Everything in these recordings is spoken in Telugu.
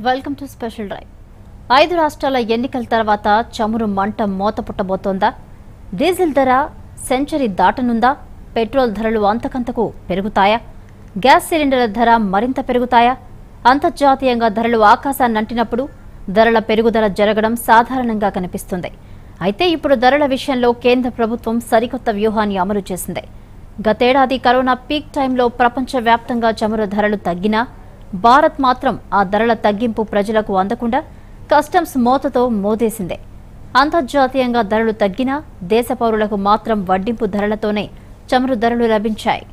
వెల్కమ్ టు స్పెషల్ డ్రైవ్ ఐదు రాష్ట్రాల ఎన్నికల తర్వాత చమురు మంట మోత పుట్టబోతోందా డీజిల్ ధర సెంచరీ దాటనుందా పెట్రోల్ ధరలు అంతకంతకు పెరుగుతాయా గ్యాస్ సిలిండర్ల ధర మరింత పెరుగుతాయా అంతర్జాతీయంగా ధరలు ఆకాశాన్ని అంటినప్పుడు ధరల పెరుగుదల జరగడం సాధారణంగా కనిపిస్తుంది అయితే ఇప్పుడు ధరల విషయంలో కేంద్ర ప్రభుత్వం సరికొత్త వ్యూహాన్ని అమలు చేసింది గతేడాది కరోనా పీక్ టైంలో ప్రపంచవ్యాప్తంగా చమురు ధరలు తగ్గినా భారత్ మాత్రం ఆ ధరల తగ్గింపు ప్రజలకు అందకుండా కస్టమ్స్ మోతతో మోదేసిందే అంతర్జాతీయంగా ధరలు తగ్గినా దేశ పౌరులకు మాత్రం వడ్డింపు ధరలతోనే చమురు ధరలు లభించాయి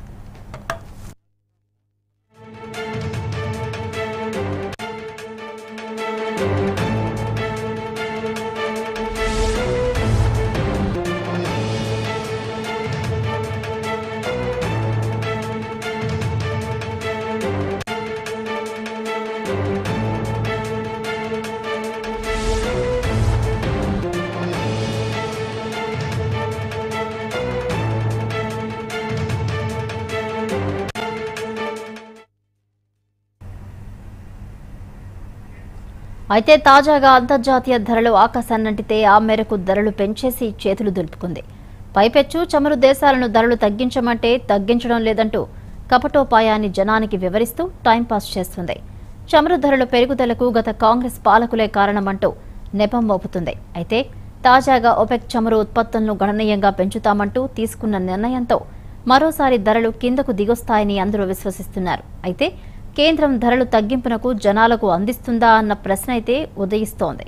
అయితే తాజాగా అంతర్జాతీయ ధరలు ఆకాశాన్నంటితే ఆ మేరకు ధరలు పెంచేసి చేతులు దులుపుకుంది పైపెచ్చు చమురు దేశాలను ధరలు తగ్గించమంటే తగ్గించడం లేదంటూ కపటోపాయాన్ని జనానికి వివరిస్తూ టైంపాస్ చేస్తుంది చమురు ధరల పెరుగుదలకు గత కాంగ్రెస్ పాలకులే కారణమంటూ నెపం మోపుతుంది అయితే తాజాగా ఒపెక్ చమురు ఉత్పత్తులను గణనీయంగా పెంచుతామంటూ తీసుకున్న నిర్ణయంతో మరోసారి ధరలు కిందకు దిగొస్తాయని అందరూ విశ్వసిస్తున్నారు అయితే కేంద్రం ధరలు తగ్గింపునకు జనాలకు అందిస్తుందా అన్న ప్రశ్న అయితే ఉదయిస్తోంది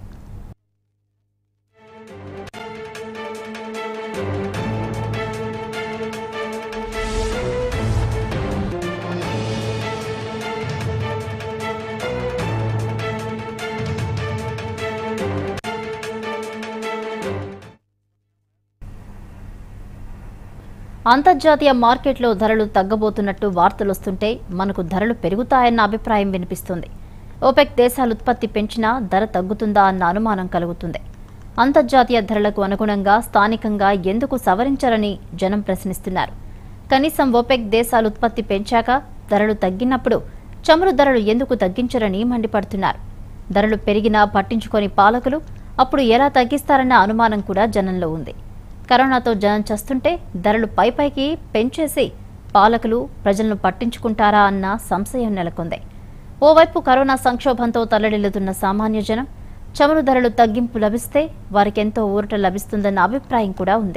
అంతర్జాతీయ మార్కెట్లో ధరలు తగ్గబోతున్నట్టు వార్తలొస్తుంటే మనకు ధరలు పెరుగుతాయన్న అభిప్రాయం వినిపిస్తుంది ఓపెక్ దేశాలు ఉత్పత్తి పెంచినా ధర తగ్గుతుందా అన్న అనుమానం కలుగుతుంది అంతర్జాతీయ ధరలకు అనుగుణంగా స్థానికంగా ఎందుకు సవరించారని జనం ప్రశ్నిస్తున్నారు కనీసం ఓపెక్ దేశాలు ఉత్పత్తి పెంచాక ధరలు తగ్గినప్పుడు చమురు ధరలు ఎందుకు తగ్గించరని మండిపడుతున్నారు ధరలు పెరిగినా పట్టించుకొని పాలకులు అప్పుడు ఎలా తగ్గిస్తారన్న అనుమానం కూడా జనంలో ఉంది కరోనాతో జనం చస్తుంటే ధరలు పైపైకి పెంచేసి పాలకులు ప్రజలను పట్టించుకుంటారా అన్న సంశయం నెలకొంది ఓవైపు కరోనా సంక్షోభంతో తల్లడిల్లుతున్న సామాన్య జనం చమురు ధరలు తగ్గింపు లభిస్తే వారికెంతో ఊరట లభిస్తుందన్న అభిప్రాయం కూడా ఉంది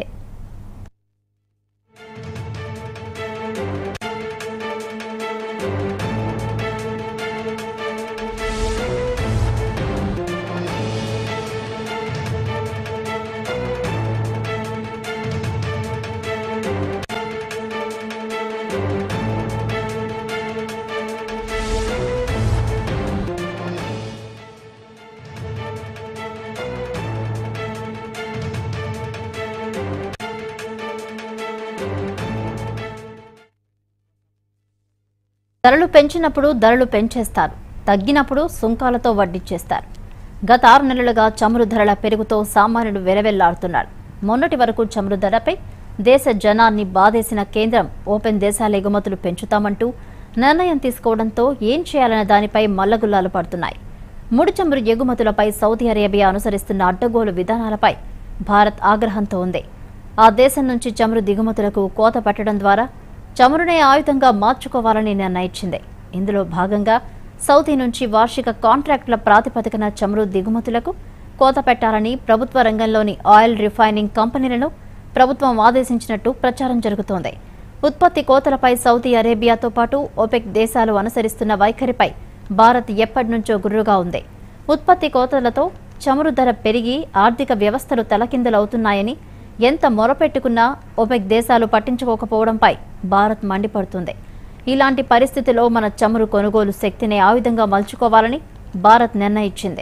ధరలు పెంచినప్పుడు ధరలు పెంచేస్తారు తగ్గినప్పుడు సుంకాలతో వడ్డిచ్చేస్తారు గత ఆరు నెలలుగా చమురు ధరల పెరుగుతో సామాన్యుడు వెలవెల్లాడుతున్నాడు మొన్నటి వరకు చమురు ధరపై దేశ జనాన్ని బాధేసిన కేంద్రం ఓపెన్ దేశాల ఎగుమతులు పెంచుతామంటూ నిర్ణయం తీసుకోవడంతో ఏం చేయాలనే దానిపై మల్లగుల్లాలు పడుతున్నాయి ముడి చమురు ఎగుమతులపై సౌదీ అరేబియా అనుసరిస్తున్న అడ్డగోలు విధానాలపై భారత్ ఆగ్రహంతో ఉంది ఆ దేశం నుంచి చమురు దిగుమతులకు కోత పెట్టడం ద్వారా చమురునే ఆయుధంగా మార్చుకోవాలని నిర్ణయించింది ఇందులో భాగంగా సౌదీ నుంచి వార్షిక కాంట్రాక్టుల ప్రాతిపదికన చమురు దిగుమతులకు కోత పెట్టాలని ప్రభుత్వ రంగంలోని ఆయిల్ రిఫైనింగ్ కంపెనీలను ప్రభుత్వం ఆదేశించినట్టు ప్రచారం జరుగుతోంది ఉత్పత్తి కోతలపై సౌదీ అరేబియాతో పాటు ఓపెక్ దేశాలు అనుసరిస్తున్న వైఖరిపై భారత్ ఎప్పటి నుంచో గుర్రుగా ఉంది ఉత్పత్తి కోతలతో చమురు ధర పెరిగి ఆర్థిక వ్యవస్థలు తలకిందులవుతున్నాయని ఎంత మొరపెట్టుకున్నా ఒపెక్ దేశాలు పట్టించుకోకపోవడంపై భారత్ మండిపడుతుంది ఇలాంటి పరిస్థితిలో మన చమురు కొనుగోలు శక్తిని ఆయుధంగా మలుచుకోవాలని భారత్ నిర్ణయించింది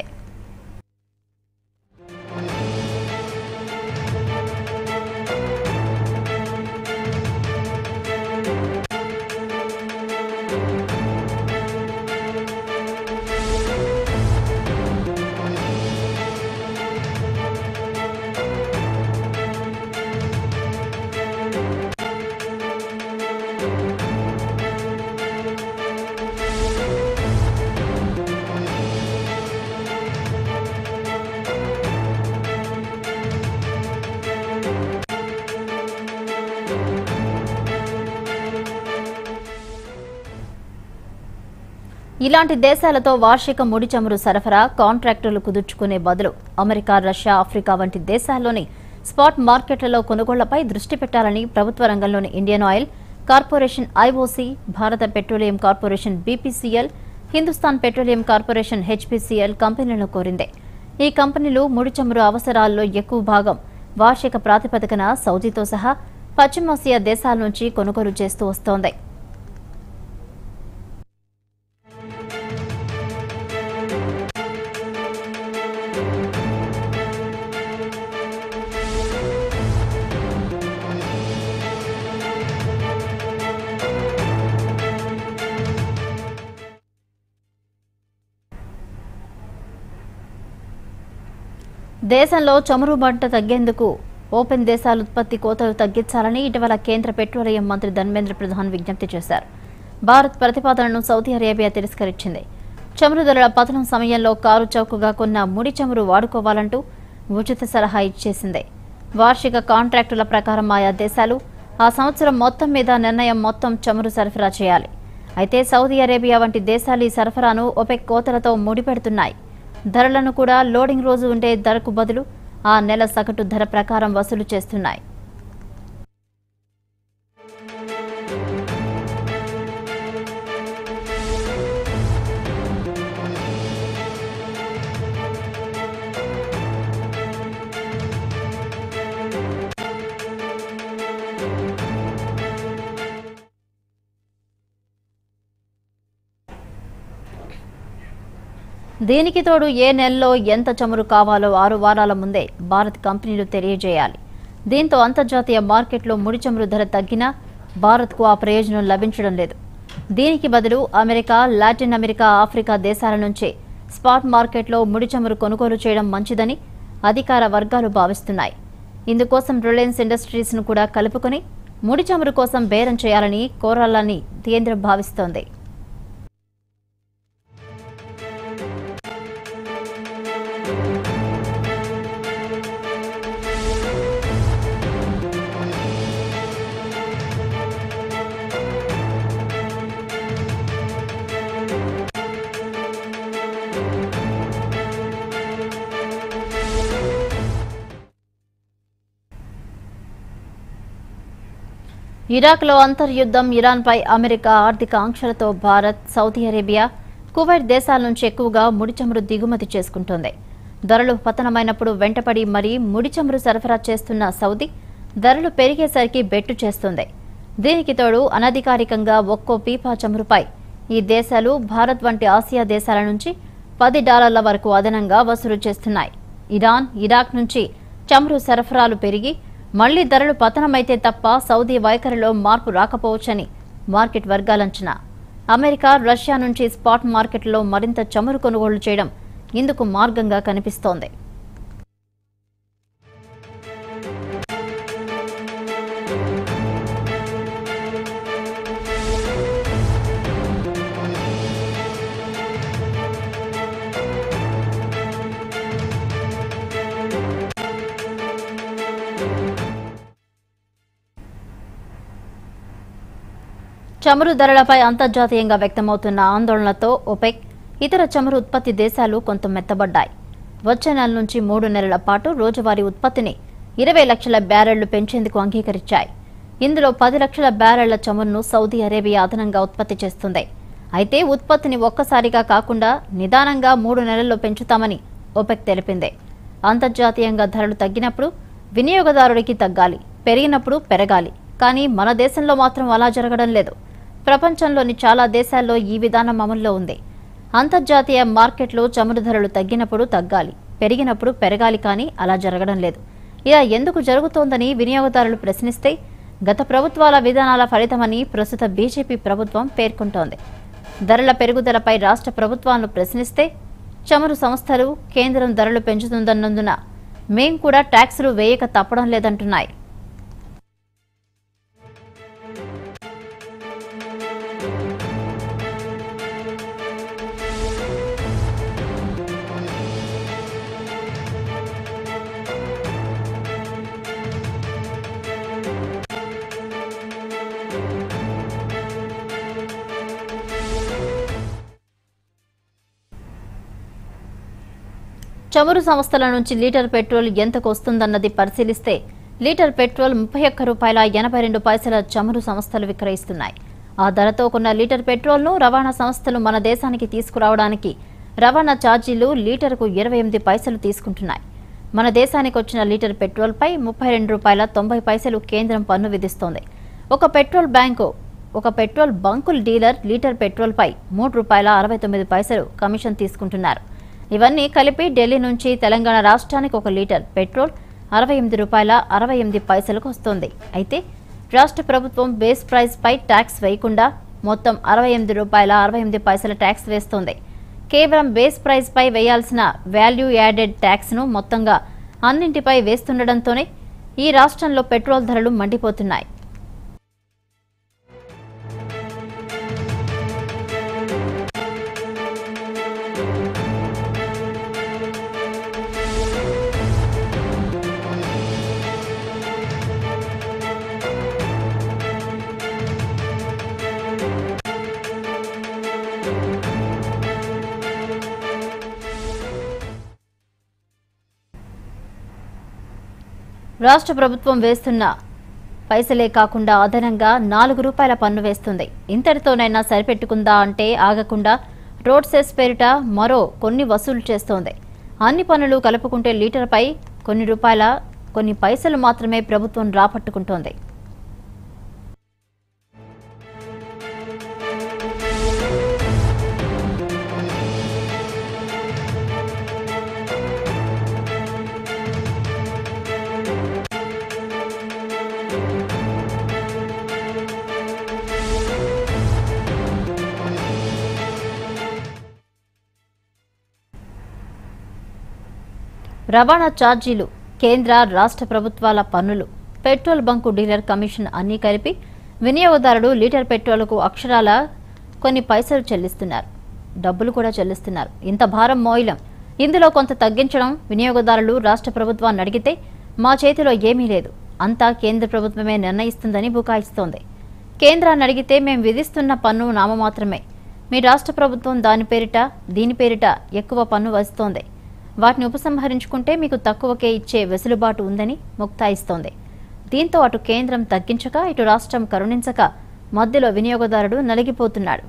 ఇలాంటి దేశాలతో వార్షిక ముడి చమురు సరఫరా కాంట్రాక్టులు కుదుర్చుకునే బదులు అమెరికా రష్యా ఆఫ్రికా వంటి దేశాల్లోని స్పాట్ మార్కెట్లలో కొనుగోళ్లపై దృష్టి పెట్టాలని ప్రభుత్వ రంగంలోని Indian oil corporation IOC Bharat petroleum corporation BPCL Hindustan petroleum corporation HPCL కంపెనీలను కోరింది ఈ కంపెనీలు ముడి చమురు అవసరాల్లో ఎక్కువ భాగం వార్షిక ప్రాతిపదికన సౌదీతో సహా పశ్చిమాసియా దేశాల నుంచి కొనుగోలు చేస్తూ వస్తోంది దేశంలో చమురు మంట తగ్గేందుకు ఓపెన్ దేశాల ఉత్పత్తి కోతలు తగ్గించాలని ఇటీవల కేంద్ర పెట్రోలియం మంత్రి ధర్మేంద్ర ప్రధాన్ విజ్ఞప్తి చేశారు భారత్ ప్రతిపాదనను సౌదీ అరేబియా తిరస్కరించింది చమురు ధరల పతనం సమయంలో కారు చౌకగా కొన్న ముడి చమురు వాడుకోవాలంటూ ఉచిత సలహా ఇచ్చేసింది వార్షిక కాంట్రాక్టుల ప్రకారం ఆయా దేశాలు ఆ సంవత్సరం మొత్తం మీద నిర్ణయం మొత్తం చమురు సరఫరా చేయాలి అయితే సౌదీ అరేబియా వంటి దేశాలు ఈ సరఫరాను ఒపెక్ కోతలతో ముడిపెడుతున్నాయి ధరలను కూడా లోడింగ్ రోజు ఉండే ధరకు బదులు ఆ నెల సగటు ధర ప్రకారం వసూలు చేస్తున్నాయి దీనికి తోడు ఏ నెలలో ఎంత చమురు కావాలో ఆరు వారాల ముందే భారత్ కంపెనీలు తెలియజేయాలి దీంతో అంతర్జాతీయ మార్కెట్లో ముడి చమురు ధర తగ్గినా భారత్కు ఆ ప్రయోజనం లభించడం లేదు దీనికి బదులు అమెరికా లాటిన్ అమెరికా ఆఫ్రికా దేశాల నుంచే స్పాట్ మార్కెట్లో ముడి చమురు కొనుగోలు చేయడం మంచిదని అధికార వర్గాలు భావిస్తున్నాయి ఇందుకోసం రిలయన్స్ ఇండస్ట్రీస్ను కూడా కలుపుకొని ముడి చమురు కోసం బేరం చేయాలని కోరాలని కేంద్రం భావిస్తోంది ఇరాక్లో అంతర్యుద్ధం ఇరాన్పై అమెరికా ఆర్థిక ఆంక్షలతో భారత్ సౌదీ అరేబియా కువైట్ దేశాల నుంచి ఎక్కువగా ముడి చమురు దిగుమతి చేసుకుంటోంది ధరలు పతనమైనప్పుడు వెంటపడి మరీ ముడి చమురు సరఫరా చేస్తున్న సౌదీ ధరలు పెరిగేసరికి బెట్టు చేస్తుంది దీనికి తోడు అనధికారికంగా ఒక్కో పీపా చమురుపై ఈ దేశాలు భారత్ వంటి ఆసియా దేశాల నుంచి పది డాలర్ల వరకు అదనంగా వసూలు చేస్తున్నాయి ఇరాన్ ఇరాక్ నుంచి చమురు సరఫరాలు పెరిగి మళ్లీ ధరలు పతనమైతే తప్ప సౌదీ వైఖరిలో మార్పు రాకపోవచ్చని మార్కెట్ వర్గాలంచనా అమెరికా రష్యా నుంచి స్పాట్ మార్కెట్లో మరింత చమురు కొనుగోలు చేయడం ఇందుకు మార్గంగా కనిపిస్తోంది చమురు ధరలపై అంతర్జాతీయంగా వ్యక్తమవుతున్న ఆందోళనలతో ఒపెక్ ఇతర చమురు ఉత్పత్తి దేశాలు కొంత మెత్తబడ్డాయి వచ్చే నెల నుంచి మూడు నెలల పాటు రోజువారీ ఉత్పత్తిని ఇరవై లక్షల బ్యారెళ్లు పెంచేందుకు అంగీకరించాయి ఇందులో పది లక్షల బ్యారెళ్ల చమురును సౌదీ అరేబియా అదనంగా ఉత్పత్తి చేస్తుంది అయితే ఉత్పత్తిని ఒక్కసారిగా కాకుండా నిదానంగా మూడు నెలల్లో పెంచుతామని ఒపెక్ తెలిపింది అంతర్జాతీయంగా ధరలు తగ్గినప్పుడు వినియోగదారుడికి తగ్గాలి పెరిగినప్పుడు పెరగాలి కానీ మన దేశంలో మాత్రం అలా జరగడం లేదు ప్రపంచంలోని చాలా దేశాల్లో ఈ విధానం అమల్లో ఉంది అంతర్జాతీయ మార్కెట్లో చమురు ధరలు తగ్గినప్పుడు తగ్గాలి పెరిగినప్పుడు పెరగాలి కానీ అలా జరగడం లేదు ఇలా ఎందుకు జరుగుతోందని వినియోగదారులు ప్రశ్నిస్తే గత ప్రభుత్వాల విధానాల ఫలితమని ప్రస్తుత బీజేపీ ప్రభుత్వం పేర్కొంటోంది ధరల పెరుగుదలపై రాష్ట్ర ప్రభుత్వాలను ప్రశ్నిస్తే చమురు సంస్థలు కేంద్రం ధరలు పెంచుతుందన్నందున మేం కూడా ట్యాక్సులు వేయక తప్పడం లేదంటున్నాయి చమురు సంస్థల నుంచి లీటర్ పెట్రోల్ ఎంతకు వస్తుందన్నది పరిశీలిస్తే లీటర్ పెట్రోల్ ముప్పై ఒక్క రూపాయల ఎనభై రెండు పైసల చమురు సంస్థలు విక్రయిస్తున్నాయి ఆ ధరతో కొన్న లీటర్ పెట్రోల్ను రవాణా సంస్థలు మన దేశానికి తీసుకురావడానికి రవాణా ఛార్జీలు లీటరుకు ఇరవై ఎనిమిది పైసలు తీసుకుంటున్నాయి మన దేశానికి వచ్చిన లీటర్ పెట్రోల్పై ముప్పై రెండు రూపాయల తొంభై పైసలు కేంద్రం పన్ను విధిస్తోంది ఒక పెట్రోల్ బ్యాంకు ఒక పెట్రోల్ బంకుల్ డీలర్ లీటర్ పెట్రోల్పై మూడు రూపాయల అరవై తొమ్మిది పైసలు కమిషన్ తీసుకుంటున్నారు ఇవన్నీ కలిపి ఢిల్లీ నుంచి తెలంగాణ రాష్ట్రానికి ఒక లీటర్ పెట్రోల్ అరవై ఎనిమిది రూపాయల అరవై ఎనిమిది పైసలకు వస్తోంది అయితే రాష్ట్ర ప్రభుత్వం బేస్ ప్రైస్ పై ట్యాక్స్ వేయకుండా మొత్తం అరవై ఎనిమిది రూపాయల అరవై ఎనిమిది పైసల ట్యాక్స్ వేస్తోంది కేవలం బేస్ ప్రైస్ పై వేయాల్సిన వాల్యూ యాడెడ్ ట్యాక్స్ ను మొత్తంగా అన్నింటిపై వేస్తుండటంతోనే ఈ రాష్ట్రంలో పెట్రోల్ ధరలు మండిపోతున్నాయి రాష్ట్ర ప్రభుత్వం వేస్తున్న పైసలే కాకుండా అదనంగా నాలుగు రూపాయల పన్ను వేస్తుంది ఇంతటితోనైనా సరిపెట్టుకుందా అంటే ఆగకుండా రోడ్ సెస్ పేరిట మరో కొన్ని వసూలు చేస్తోంది అన్ని పన్నులు కలుపుకుంటే లీటర్పై కొన్ని రూపాయల కొన్ని పైసలు మాత్రమే ప్రభుత్వం రాపట్టుకుంటోంది రవాణా ఛార్జీలు కేంద్ర రాష్ట్ర ప్రభుత్వాల పన్నులు పెట్రోల్ బంకు డీలర్ కమిషన్ అన్నీ కలిపి వినియోగదారుడు లీటర్ పెట్రోల్కు అక్షరాల కొన్ని పైసలు చెల్లిస్తున్నారు డబ్బులు కూడా చెల్లిస్తున్నారు ఇంత భారం మోయలం ఇందులో కొంత తగ్గించడం వినియోగదారులు రాష్ట్ర ప్రభుత్వాన్ని అడిగితే మా చేతిలో ఏమీ లేదు అంతా కేంద్ర ప్రభుత్వమే నిర్ణయిస్తుందని బుకాయిస్తోంది కేంద్రాన్ని అడిగితే మేం విధిస్తున్న పన్ను నామమాత్రమే మీ రాష్ట్ర ప్రభుత్వం దాని పేరిట దీని పేరిట ఎక్కువ పన్ను వస్తోంది వాటిని ఉపసంహరించుకుంటే మీకు తక్కువకే ఇచ్చే వెసులుబాటు ఉందని ముక్తాయిస్తోంది దీంతో అటు కేంద్రం తగ్గించక ఇటు రాష్ట్రం కరుణించక మధ్యలో వినియోగదారుడు నలిగిపోతున్నాడు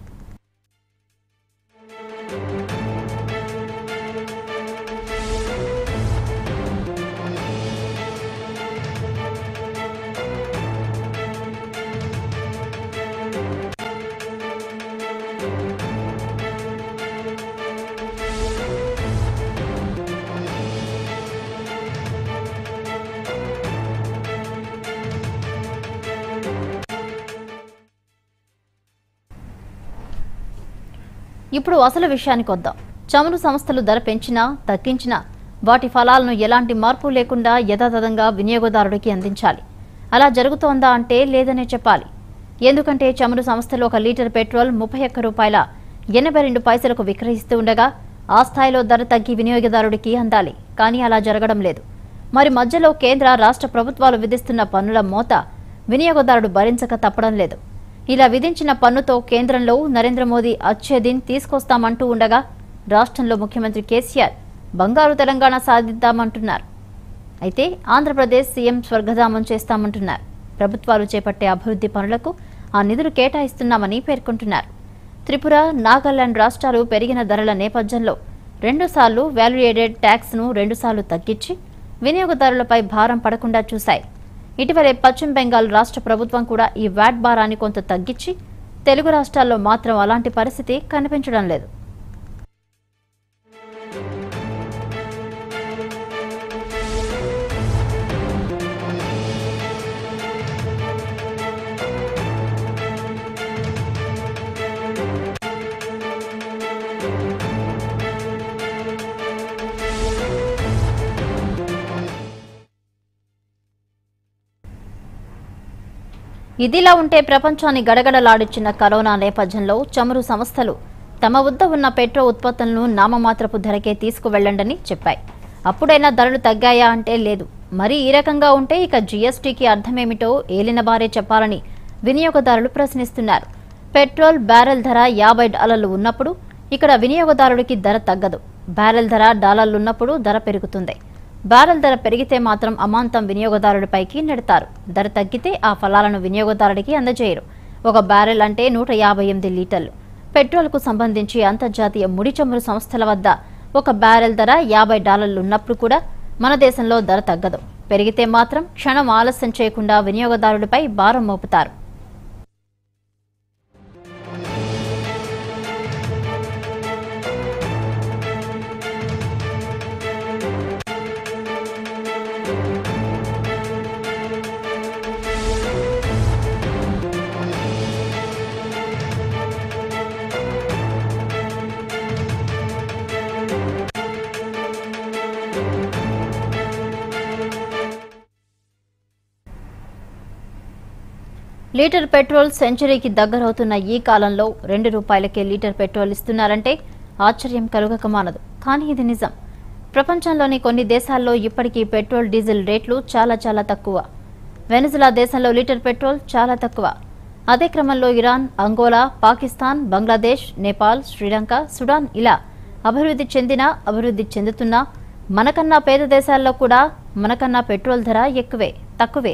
ఇప్పుడు అసలు విషయానికి వద్దాం చమురు సంస్థలు ధర పెంచినా తగ్గించినా వాటి ఫలాలను ఎలాంటి మార్పు లేకుండా యథాతథంగా వినియోగదారుడికి అందించాలి అలా జరుగుతోందా అంటే లేదనే చెప్పాలి ఎందుకంటే చమురు సంస్థలు ఒక లీటర్ పెట్రోల్ ముప్పై ఒక్క రూపాయల ఎనభై రెండు పైసలకు విక్రయిస్తూ ఉండగా ఆ స్థాయిలో ధర తగ్గి వినియోగదారుడికి అందాలి కానీ అలా జరగడం లేదు మరి మధ్యలో కేంద్ర రాష్ట్ర ప్రభుత్వాలు విధిస్తున్న పన్నుల మోత వినియోగదారుడు భరించక తప్పడం లేదు ఇలా విధించిన పన్నుతో కేంద్రంలో నరేంద్ర మోదీ అచ్చే దిన్ తీసుకొస్తామంటూ ఉండగా రాష్ట్రంలో ముఖ్యమంత్రి కేసీఆర్ బంగారు తెలంగాణ సాధిద్దామంటున్నారు అయితే ఆంధ్రప్రదేశ్ సీఎం స్వర్గధామం చేస్తామంటున్నారు ప్రభుత్వాలు చేపట్టే అభివృద్ధి పనులకు ఆ నిధులు కేటాయిస్తున్నామని పేర్కొంటున్నారు త్రిపుర నాగాలాండ్ రాష్ట్రాలు పెరిగిన ధరల నేపథ్యంలో రెండుసార్లు వాల్యుయేటెడ్ ట్యాక్స్ను రెండుసార్లు తగ్గించి వినియోగదారులపై భారం పడకుండా చూశాయి ఇటీవలే పశ్చిమ బెంగాల్ రాష్ట్ర ప్రభుత్వం కూడా ఈ వ్యాట్ భారాన్ని కొంత తగ్గించి తెలుగు రాష్ట్రాల్లో మాత్రం అలాంటి పరిస్థితి కనిపించడం లేదు ఇదిలా ఉంటే ప్రపంచాన్ని గడగడలాడించిన కరోనా నేపథ్యంలో చమురు సంస్థలు తమ వద్ద ఉన్న పెట్రో ఉత్పత్తులను నామమాత్రపు ధరకే తీసుకువెళ్లండని చెప్పాయి అప్పుడైనా ధరలు తగ్గాయా అంటే లేదు మరి ఈ రకంగా ఉంటే ఇక జీఎస్టీకి అర్థమేమిటో ఏలిన బారే చెప్పాలని వినియోగదారులు ప్రశ్నిస్తున్నారు పెట్రోల్ బ్యారెల్ ధర యాభై డాలర్లు ఉన్నప్పుడు ఇక్కడ వినియోగదారుడికి ధర తగ్గదు బ్యారెల్ ధర డాలర్లున్నప్పుడు ధర పెరుగుతుంది బ్యారెల్ ధర పెరిగితే మాత్రం అమాంతం వినియోగదారుడిపైకి నెడతారు ధర తగ్గితే ఆ ఫలాలను వినియోగదారుడికి అందజేయరు ఒక బ్యారెల్ అంటే నూట యాభై ఎనిమిది లీటర్లు పెట్రోల్కు సంబంధించి అంతర్జాతీయ ముడి చమురు సంస్థల వద్ద ఒక బ్యారెల్ ధర యాభై డాలర్లు ఉన్నప్పుడు కూడా మన దేశంలో ధర తగ్గదు పెరిగితే మాత్రం క్షణం ఆలస్యం చేయకుండా వినియోగదారుడిపై భారం మోపుతారు లీటర్ పెట్రోల్ సెంచరీకి దగ్గరవుతున్న ఈ కాలంలో రెండు రూపాయలకే లీటర్ పెట్రోల్ ఇస్తున్నారంటే ఆశ్చర్యం కలుగక మానదు కానీ ఇది నిజం ప్రపంచంలోని కొన్ని దేశాల్లో ఇప్పటికీ పెట్రోల్ డీజిల్ రేట్లు చాలా చాలా తక్కువ వెనిజులా దేశంలో లీటర్ పెట్రోల్ చాలా తక్కువ అదే క్రమంలో Iran Angola Pakistan Bangladesh Nepal Sri Lanka Sudan ఇలా అభివృద్ధి చెందిన అభివృద్ధి చెందుతున్న మనకన్నా పేద దేశాల్లో కూడా మనకన్నా పెట్రోల్ ధర ఎక్కువే తక్కువే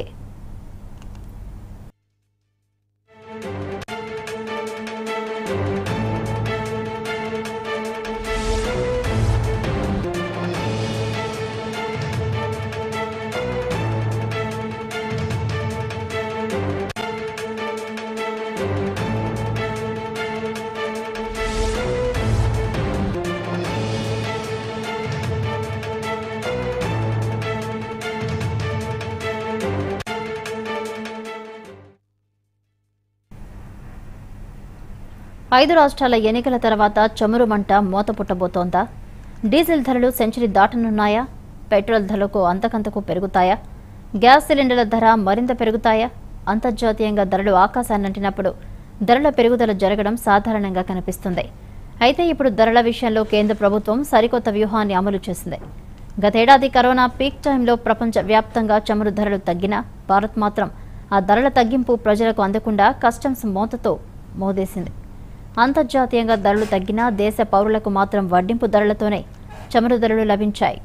ఐదు రాష్ట్రాల ఎన్నికల తర్వాత చమురు మంట మూత పుట్టబోతోందా డీజిల్ ధరలు సెంచరీ దాటనున్నాయా పెట్రోల్ ధరలకు అంతకంతకు పెరుగుతాయా గ్యాస్ సిలిండర్ల ధర మరింత పెరుగుతాయా అంతర్జాతీయంగా ధరలు ఆకాశాన్నంటినప్పుడు ధరల పెరుగుదల జరగడం సాధారణంగా కనిపిస్తుంది అయితే ఇప్పుడు ధరల విషయంలో కేంద్ర ప్రభుత్వం సరికొత్త వ్యూహాన్ని అమలు చేసింది గతేడాది కరోనా పీక్ టైంలో ప్రపంచ వ్యాప్తంగా చమురు ధరలు తగ్గినా భారత్ మాత్రం ఆ ధరల తగ్గింపు ప్రజలకు అందకుండా కస్టమ్స్ మోతతో మోదేసింది అంతర్జాతీయంగా ధరలు తగ్గినా దేశ పౌరులకు మాత్రం వడ్డింపు ధరలతోనే చమురు ధరలు లభించాయి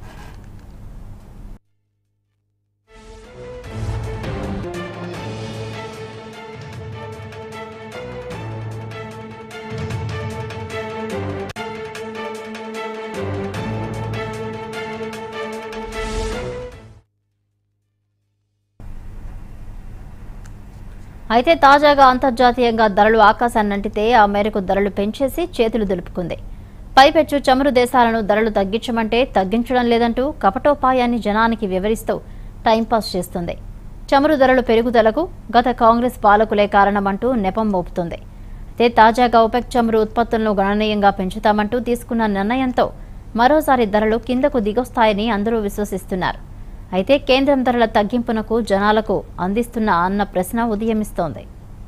అయితే తాజాగా అంతర్జాతీయంగా ధరలు ఆకాశాన్నంటితే ఆ మేరకు ధరలు పెంచేసి చేతులు దులుపుకుంది పైపెచ్చు చమురు దేశాలను ధరలు తగ్గించమంటే తగ్గించడం లేదంటూ కపటోపాయాన్ని జనానికి వివరిస్తూ టైంపాస్ చేస్తుంది చమురు ధరలు పెరుగుదలకు గత కాంగ్రెస్ పాలకులే కారణమంటూ నెపం మోపుతుంది అయితే తాజాగా ఒపెక్ చమురు ఉత్పత్తులను గణనీయంగా పెంచుతామంటూ తీసుకున్న నిర్ణయంతో మరోసారి ధరలు కిందకు దిగొస్తాయని అందరూ విశ్వసిస్తున్నారు అయితే కేంద్రం ధరల తగ్గింపునకు జనాలకు అందిస్తున్న అన్న ప్రశ్న ఉదయమిస్తోంది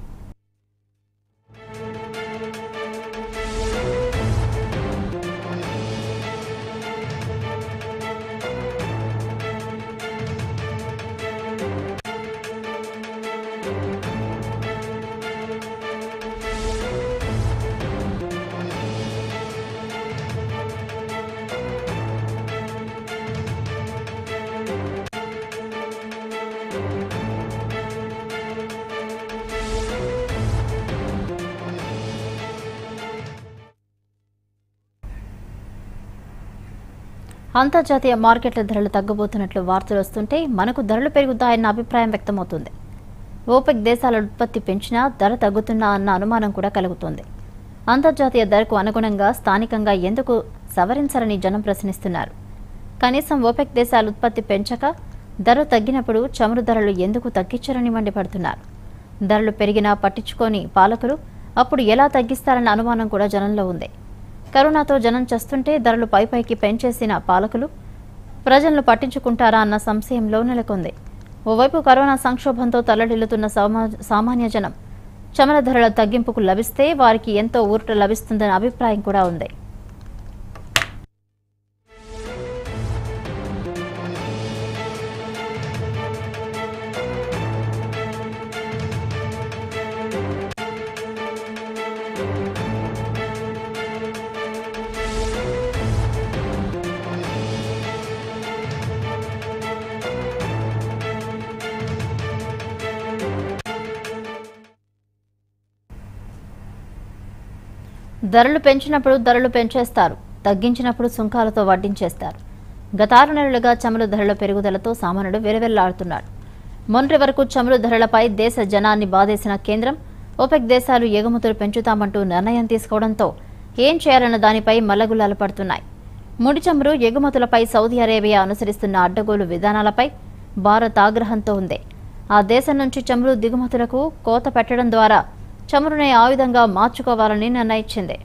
అంతర్జాతీయ మార్కెట్ల ధరలు తగ్గబోతున్నట్లు వార్తలు వస్తుంటే మనకు ధరలు పెరుగుతాయన్న అభిప్రాయం వ్యక్తమవుతుంది ఓపెక్ దేశాల ఉత్పత్తి పెంచినా ధర తగ్గుతున్నా అన్న అనుమానం కూడా కలుగుతోంది అంతర్జాతీయ ధరకు అనుగుణంగా స్థానికంగా ఎందుకు సవరించరని జనం ప్రశ్నిస్తున్నారు కనీసం ఓపెక్ దేశాల ఉత్పత్తి పెంచక ధర తగ్గినప్పుడు చమురు ధరలు ఎందుకు తగ్గించరని మండిపడుతున్నారు ధరలు పెరిగినా పట్టించుకొని పాలకులు అప్పుడు ఎలా తగ్గిస్తారన్న అనుమానం కూడా జనంలో ఉంది కరోనాతో జనం చస్తుంటే ధరలు పైపైకి పెంచేసిన పాలకులు ప్రజలను పట్టించుకుంటారా అన్న సంశయంలో నెలకొంది ఓవైపు కరోనా సంక్షోభంతో తల్లడిల్లుతున్న సామా- సామాన్య జనం చమల ధరల తగ్గింపుకు లభిస్తే వారికి ఎంతో ఊరట లభిస్తుందనే అభిప్రాయం కూడా ఉంది ధరలు పెంచినప్పుడు ధరలు పెంచేస్తారు తగ్గించినప్పుడు సుంకాలతో వడ్డించేస్తారు గత ఆరు నెలలుగా చమురు ధరల పెరుగుదలతో సామాన్యుడు విరవెల్లాడుతున్నాడు మొన్నటి వరకు చమురు ధరలపై దేశ జనాన్ని బాధేసిన కేంద్రం ఓపెక్ దేశాలు ఎగుమతులు పెంచుతామంటూ నిర్ణయం తీసుకోవడంతో ఏం చేయాలన్న దానిపై మల్లగుల్లాలు పడుతున్నాయి ముడి చమురు ఎగుమతులపై సౌదీ అరేబియా అనుసరిస్తున్న అడ్డగోలు విధానాలపై భారత్ ఆగ్రహంతో ఉంది ఆ దేశం నుంచి చమురు దిగుమతులకు కోత పెట్టడం ద్వారా చమురునే ఆయుధంగా మార్చుకోవాలని నిర్ణయించింది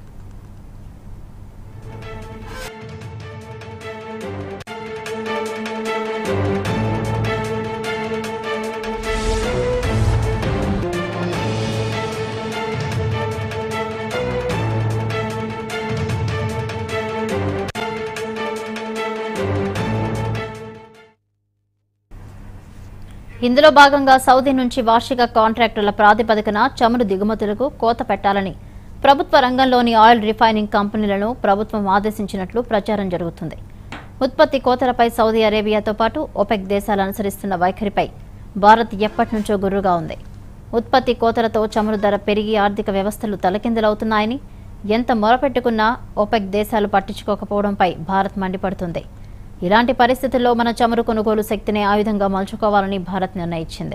ఇందులో భాగంగా సౌదీ నుంచి వార్షిక కాంట్రాక్టుల ప్రాతిపదికన చమురు దిగుమతులకు కోత పెట్టాలని ప్రభుత్వ రంగంలోని ఆయిల్ రిఫైనింగ్ కంపెనీలను ప్రభుత్వం ఆదేశించినట్లు ప్రచారం జరుగుతుంది ఉత్పత్తి కోతలపై సౌదీ అరేబియాతో పాటు ఒపెక్ దేశాలు అనుసరిస్తున్న వైఖరిపై భారత్ ఎప్పటి నుంచో గుర్రుగా ఉంది ఉత్పత్తి కోతలతో చమురు ధర పెరిగి ఆర్థిక వ్యవస్థలు తలకిందులవుతున్నాయని ఎంత మొరపెట్టుకున్నా ఒపెక్ దేశాలు పట్టించుకోకపోవడంపై భారత్ మండిపడుతుంది ఇలాంటి పరిస్థితుల్లో మన చమురు కొనుగోలు శక్తిని ఆయుధంగా మలుచుకోవాలని భారత్ నిర్ణయించింది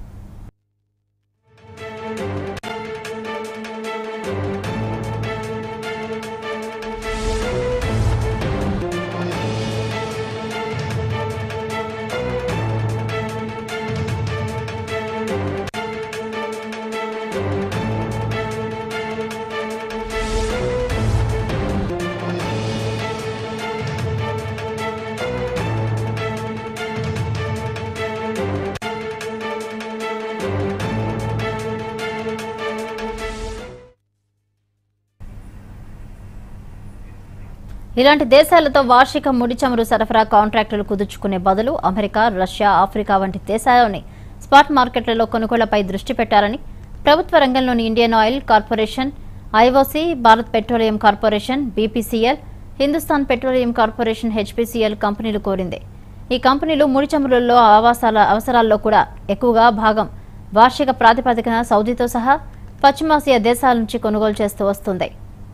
ఇలాంటి దేశాలతో వార్షిక ముడి చమురు సరఫరా కాంట్రాక్టులు కుదుర్చుకునే బదులు అమెరికా రష్యా ఆఫ్రికా వంటి దేశాల్లోని స్పాట్ మార్కెట్లలో కొనుగోళ్లపై దృష్టి పెట్టాలని ప్రభుత్వ రంగంలోని Indian oil corporation IOC Bharat petroleum corporation BPCL Hindustan petroleum corporation HPCL కంపెనీలు కోరింది ఈ కంపెనీలు ముడి చమురుల్లో ఆవాసాల అవసరాల్లో కూడా ఎక్కువగా భాగం వార్షిక ప్రాతిపదికన సౌదీతో సహా పశ్చిమాసియా దేశాల నుంచి కొనుగోలు చేస్తూ వస్తుంది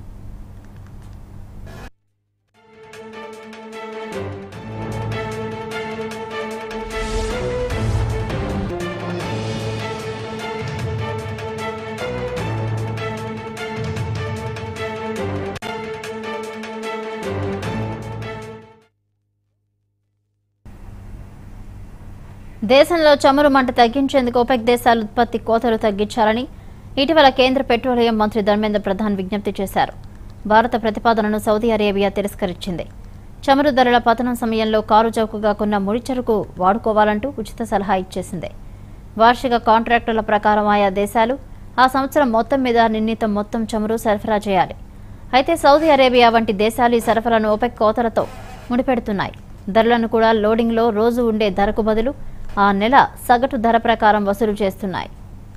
దేశంలో చమురు మంట తగ్గించేందుకు ఒపెక్ దేశాలు ఉత్పత్తి కోతలు తగ్గించాలని ఇటీవల కేంద్ర పెట్రోలియం మంత్రి ధర్మేంద్ర ప్రధాన్ విజ్ఞప్తి చేశారు భారత ప్రతిపాదనను సౌదీ అరేబియా తిరస్కరించింది చమురు ధరల పతనం సమయంలో కారు చౌకగా కొన్న ముడి చెరుకు వాడుకోవాలంటూ ఉచిత సలహా ఇచ్చేసింది వార్షిక కాంట్రాక్టుల ప్రకారం ఆయా దేశాలు ఆ సంవత్సరం మొత్తం మీద నిర్ణీత మొత్తం చమురు సరఫరా చేయాలి అయితే సౌదీ అరేబియా వంటి దేశాలు ఈ సరఫరాను ఓపెక్ కోతలతో ముడిపెడుతున్నాయి ధరలను కూడా లోడింగ్లో రోజు ఉండే ధరకు బదులు ఆ నెల సగటు ధర ప్రకారం వసూలు చేస్తున్నాయి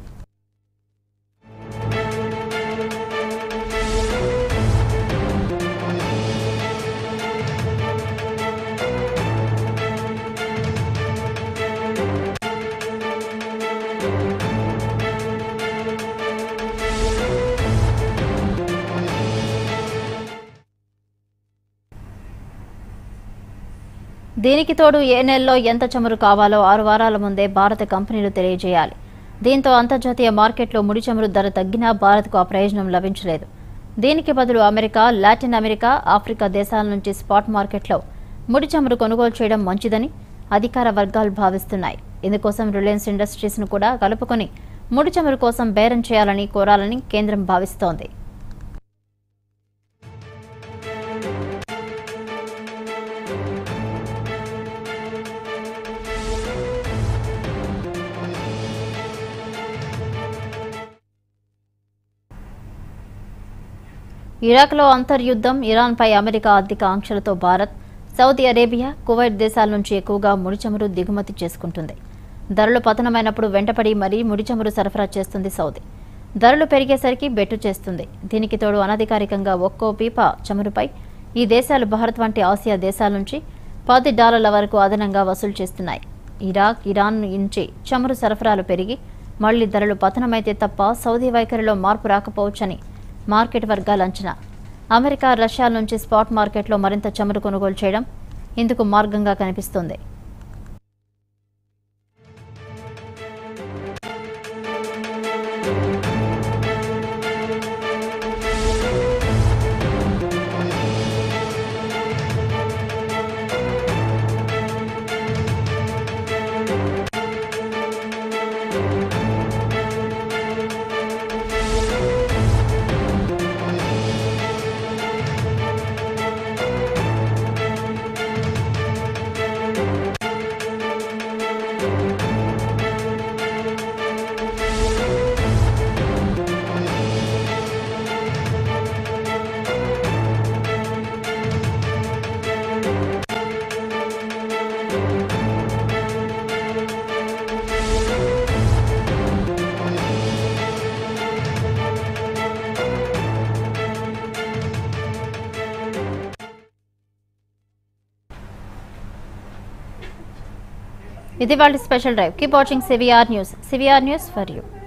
దీనికి తోడు ఏ నెలలో ఎంత చమురు కావాలో ఆరు వారాల ముందే భారత కంపెనీలు తెలియజేయాలి దీంతో అంతర్జాతీయ మార్కెట్లో ముడి చమురు ధర తగ్గినా భారత్కు ఆ ప్రయోజనం లభించలేదు దీనికి బదులు అమెరికా లాటిన్ అమెరికా ఆఫ్రికా దేశాల నుంచి స్పాట్ మార్కెట్లో ముడి చమురు కొనుగోలు చేయడం మంచిదని అధికార వర్గాలు భావిస్తున్నాయి ఇందుకోసం రిలయన్స్ ఇండస్ట్రీస్ను కూడా కలుపుకొని ముడి చమురు కోసం బేరం చేయాలని కోరాలని కేంద్రం భావిస్తోంది ఇరాక్లో అంతర్యుద్ధం ఇరాన్పై అమెరికా ఆర్థిక ఆంక్షలతో భారత్ సౌదీ అరేబియా కువైట్ దేశాల నుంచి ఎక్కువగా ముడి చమురు దిగుమతి చేసుకుంటుంది ధరలు పతనమైనప్పుడు వెంటపడి మరీ ముడి చమురు సరఫరా చేస్తుంది సౌదీ ధరలు పెరిగేసరికి బెట్టు చేస్తుంది దీనికి తోడు అనధికారికంగా ఒక్కో పీప చమురుపై ఈ దేశాలు భారత్ వంటి ఆసియా దేశాల నుంచి పది డాలర్ల వరకు అదనంగా వసూలు చేస్తున్నాయి ఇరాక్ ఇరాన్ నుంచి చమురు సరఫరాలు పెరిగి మళ్లీ ధరలు పతనమైతే తప్ప సౌదీ వైఖరిలో మార్పు రాకపోవచ్చని మార్కెట్ వర్గాల అంచనా అమెరికా రష్యా నుంచి స్పాట్ మార్కెట్లో మరింత చమురు కొనుగోలు చేయడం ఇందుకు మార్గంగా కనిపిస్తోంది ఇది వాళ్ళ special drive keep watching CVR news CVR news for you